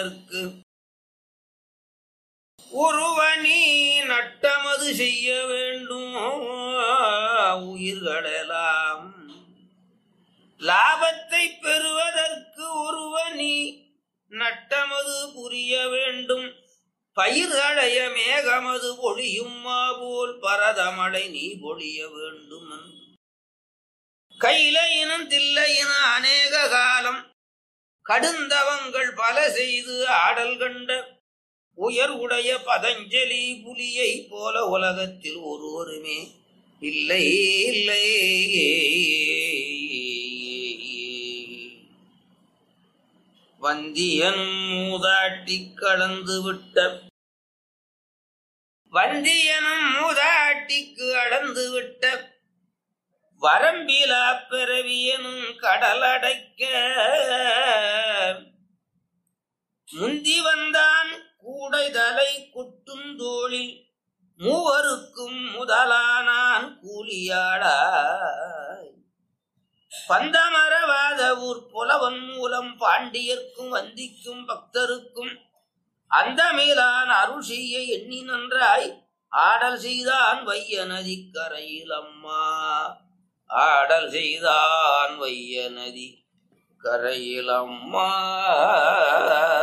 பெறுவதற்கு ஒருவனி நட்டமது செய்ய வேண்டும் உயிர்களெல்லாம் லாபத்தை பெறுவதற்கு ஒருவனி நட்டமது புரிய வேண்டும் பயிர்களைய மேகமது பொழியும் போல் பரதமழை நீ பொழிய வேண்டும் என்று கையிலையினும் தில்லையின அநேக காலம் கடுந்தவங்கள் பல செய்து ஆடல் கண்ட உயர் உடைய பதஞ்சலி புலியை போல உலகத்தில் ஒருவருமே இல்லை இல்லை வந்தியனும் மூதாட்டி கலந்து விட்ட வந்தியனும் மூதாட்டிக்கு அளந்து விட்ட வரம்பிலா பிறவியனும் கடலடைக்க முந்தி வந்தான் கூடைதலை குட்டுந்தோளில் மூவருக்கும் முதலானான் கூலியாளாய் பந்தமரவாத ஊர் புலவன் மூலம் பாண்டியர்க்கும் வந்திக்கும் பக்தருக்கும் அந்த மேலான் அருள் செய்ய எண்ணி நன்றாய் ஆடல் செய்தான் வைய நதி கரையில் அம்மா ஆடல் செய்தான் வைய நதி கரையில் அம்மா